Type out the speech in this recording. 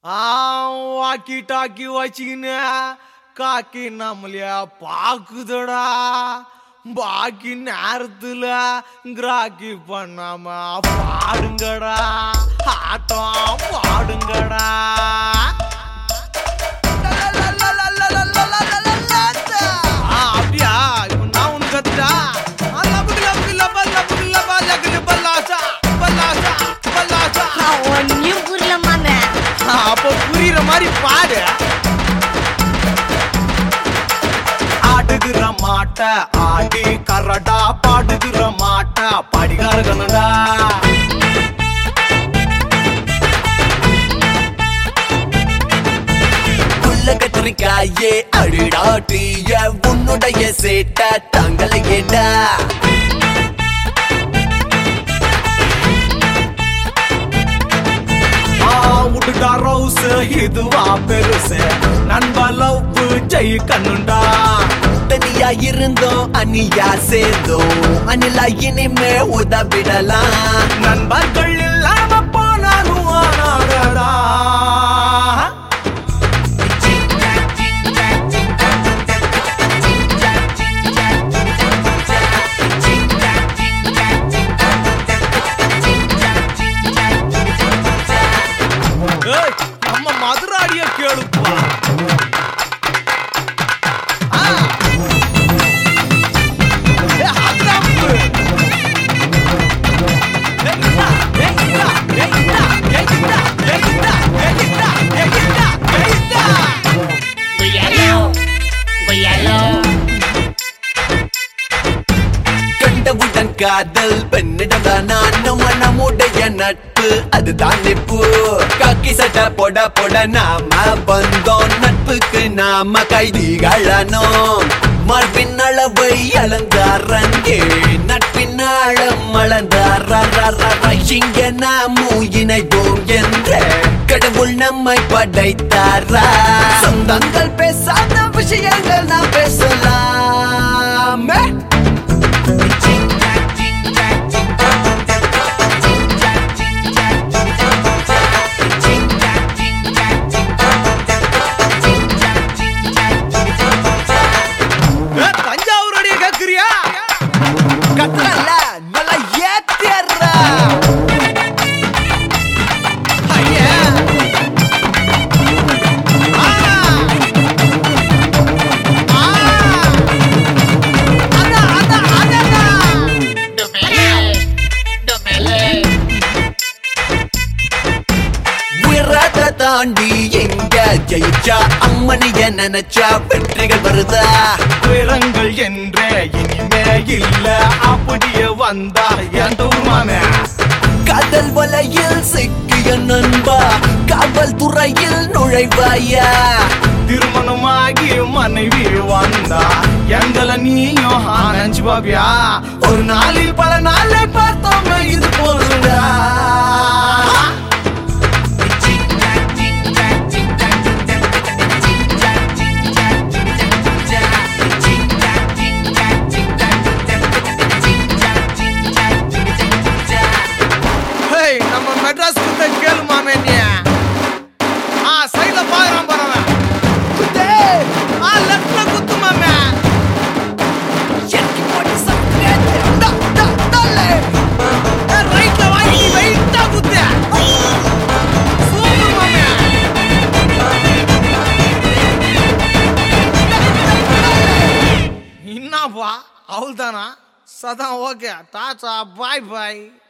ஆ walkie talkie வச்சுக்கின்னு காக்கி நம்மளைய பாக்குதடா பாக்கி நேரத்துல கிராக்கி பண்ணாம பாடுங்கடா ஆட்டம் பாடுங்கடா ஆ, அப்படியா இப்ப நான் உனக்கு கத்துட்டா ஆ, லபுக்கு, லபுக்கு, லபா, லபுக்கு, லபா, லகுது, பல்லாசா, பல்லாசா, பல்லாசா. ஒன்னும் புரியல மாமே ஆ, அப்போ புரியுற மாதிரி பாடு ஆடுகிற மாட்ட ஆடி கரடா பாடுகிற மாட்ட படிகாரகனடா உள்ள கத்திரிக்காயே அடிடாட்டிய உன்னுடைய சேட்ட தங்களையேடா ஆ, உடுடா ரவுஸ் இதுவா பெருசு நண்பா லவ் ஜெய் கண்ணுண்டா தனியா இருந்தோம் அணியா சேர்ந்தோம் அணிலா இனிமே உதவிடலாம் நண்பர்கள் இல்லாம போனாலும் ஆனாடா ஏய், நம்ம மதுராடிய கேளுப்பா ஆ. ஏய், அதாப்பு. ஏய், இந்தா, ஏய், இந்தா, ஏய், இந்தா, ஏய், இந்தா, ஏய், இந்தா, ஏய், இந்தா, ஏய், இந்தா, ஏய், இந்தா. கண்டவுடன் காதல் பெண்ணிடம் நானும் நம்முடைய நட்பு அதுதான் நிப்பு காக்கி சட்டை போட போட நாம வந்தோம் நட்புக்கு நாம கைதிகளனோம் மார்பின் அளவை அளந்தாரங்கே நட்பின் ஆழம் அளந்தார இங்க நாமும் இணைவோம் என்ற கடவுள் நம்மை படைத்தாரா சொந்தங்கள் பேசாத விஷயங்கள் நாம் பேசலாமே ஏய், தஞ்சாவூருடைய கேக்குறியா கட்டல நல்லா ஏத்திடுறா ஐயா ஆ. ஆ. அதான், அதான், அதான். உயரத தாண்டி எங்க ஜெயிச்சா அம்மனிய நினைச்சா வெற்றிகள் வருதா விலங்கள் என்றே இனிமே இல்ல அப்படியே வந்தா என் தூர்மானே காதல் வலையில் சிக்கிய நண்பா காவல் துறையில் நுழைவாயா திருமணமாகி மனைவி வந்தா எங்களை நீயும் ஆனஞ்சு பாபியா ஒரு நாளில் பல நாளை பார்த்தோமே இது போதுடா ஹேய் நம்ம மெட்ராஸ் கிட்ட கேளு மாமே நீ ஆ சைடுல பாக்குறான் பாருவன் குத்து ஆ லெஃப்ட்ல குத்து மாமே எனக்கு போட்டு சாப்பிடுறேன். டா, டா, டாலே. ரைட்ல வாங்கி வெயிட்டா குத்து சூப்பர் மாமே என்னப்பா அவள் தானா சதான் ஓகே டாட்டா பாய் பாய்